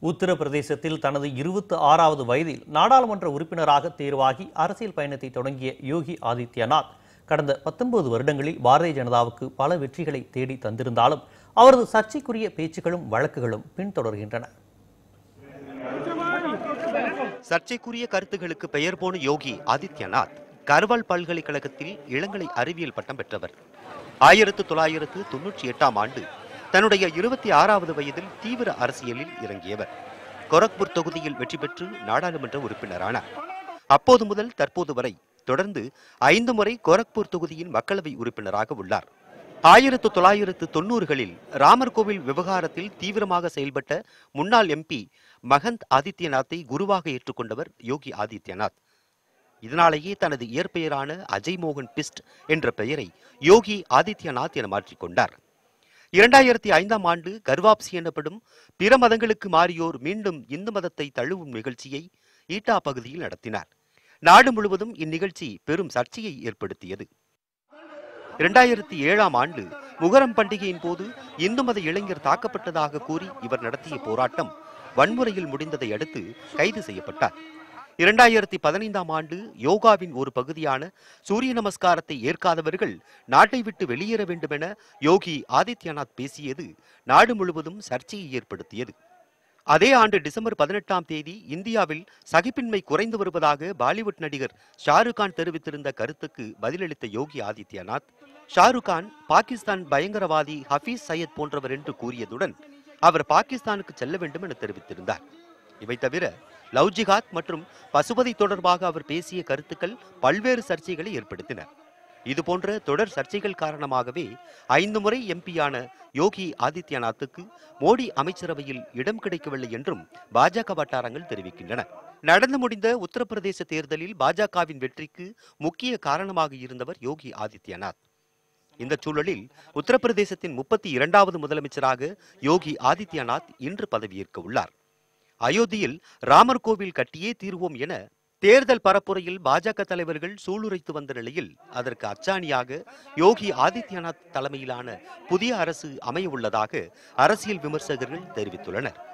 உத்தரப்பிரதேசத்தில் தனது இருபத்தி ஆறாவது வயதில் நாடாளுமன்ற உறுப்பினராக தேர்வாகி அரசியல் பயணத்தை தொடங்கிய யோகி ஆதித்யநாத் கடந்த பத்தொன்பது வருடங்களில் பாரதிய ஜனதாவுக்கு பல வெற்றிகளை தேடி தந்திருந்தாலும் அவரது சர்ச்சைக்குரிய பேச்சுகளும் வழக்குகளும் பின்தொடர்கின்றன சர்ச்சைக்குரிய கருத்துகளுக்கு பெயர் போன யோகி ஆதித்யநாத் கர்வால் பல்கலைக்கழகத்தில் இளங்கலை அறிவியல் பட்டம் பெற்றவர் ஆயிரத்து தொள்ளாயிரத்து தொன்னூற்றி எட்டாம் ஆண்டு தன்னுடைய இருபத்தி ஆறாவது வயதில் தீவிர அரசியலில் இறங்கியவர் கோரக்பூர் தொகுதியில் வெற்றி பெற்று நாடாளுமன்ற உறுப்பினரானார் அப்போது முதல் தற்போது வரை தொடர்ந்து ஐந்து முறை கோரக்பூர் தொகுதியின் மக்களவை உறுப்பினராக உள்ளார் ஆயிரத்து தொள்ளாயிரத்து தொண்ணூறுகளில் ராமர் கோவில் விவகாரத்தில் தீவிரமாக செயல்பட்ட முன்னாள் எம்பி மகந்த் ஆதித்யநாத்தை குருவாக ஏற்றுக்கொண்டவர் யோகி ஆதித்யநாத் இதனாலேயே தனது இயற்பெயரான அஜய் மோகன் பிஸ்ட் என்ற பெயரை யோகி ஆதித்யநாத் என மாற்றிக்கொண்டார் இரண்டாயிரத்தி ஐந்தாம் ஆண்டு கர்வாப்சி எனப்படும் பிற மதங்களுக்கு மாறியோர் மீண்டும் இந்து மதத்தை தழுவும் நிகழ்ச்சியை ஈட்டா பகுதியில் நடத்தினார் நாடு முழுவதும் இந்நிகழ்ச்சி பெரும் சர்ச்சையை ஏற்படுத்தியது இரண்டாயிரத்தி ஏழாம் ஆண்டு முகரம் பண்டிகையின் போது இந்து மத இளைஞர் தாக்கப்பட்டதாக கூறி இவர் நடத்திய போராட்டம் வன்முறையில் முடிந்ததை அடுத்து கைது செய்யப்பட்டார் இரண்டாயிரத்தி பதினைந்தாம் ஆண்டு யோகாவின் ஒரு பகுதியான சூரிய நமஸ்காரத்தை ஏற்காதவர்கள் நாட்டை விட்டு வெளியேற வேண்டுமென யோகி ஆதித்யநாத் பேசியது நாடு முழுவதும் சர்ச்சையை ஏற்படுத்தியது அதே ஆண்டு டிசம்பர் பதினெட்டாம் தேதி இந்தியாவில் சகிப்பின்மை குறைந்து வருவதாக பாலிவுட் நடிகர் ஷாருக் கான் தெரிவித்திருந்த கருத்துக்கு பதிலளித்த யோகி ஆதித்யநாத் ஷாருக் கான் பாகிஸ்தான் பயங்கரவாதி ஹபீஸ் சையத் போன்றவர் என்று கூறியதுடன் அவர் பாகிஸ்தானுக்கு செல்ல வேண்டும் என தெரிவித்திருந்தார் இவை தவிர லவ் ஜிஹாத் மற்றும் பசுபதி தொடர்பாக அவர் பேசிய கருத்துக்கள் பல்வேறு சர்ச்சைகளை ஏற்படுத்தின இது போன்ற தொடர் சர்ச்சைகள் காரணமாகவே ஐந்து முறை எம்பியான யோகி ஆதித்யநாத்துக்கு மோடி அமைச்சரவையில் இடம் கிடைக்கவில்லை என்றும் பாஜக வட்டாரங்கள் தெரிவிக்கின்றன நடந்து முடிந்த உத்தரப்பிரதேச தேர்தலில் பாஜகவின் வெற்றிக்கு முக்கிய காரணமாக இருந்தவர் யோகி ஆதித்யநாத் இந்த சூழலில் உத்தரப்பிரதேசத்தின் முப்பத்தி இரண்டாவது முதலமைச்சராக யோகி ஆதித்யநாத் இன்று பதவியேற்க உள்ளார் அயோத்தியில் ராமர் கோவில் கட்டியே தீர்வோம் என தேர்தல் பரப்புரையில் பாஜக தலைவர்கள் சூளுரைத்து வந்த நிலையில் அதற்கு அச்சாணியாக யோகி ஆதித்யநாத் தலைமையிலான புதிய அரசு அமைய உள்ளதாக அரசியல் விமர்சகர்கள் தெரிவித்துள்ளனர்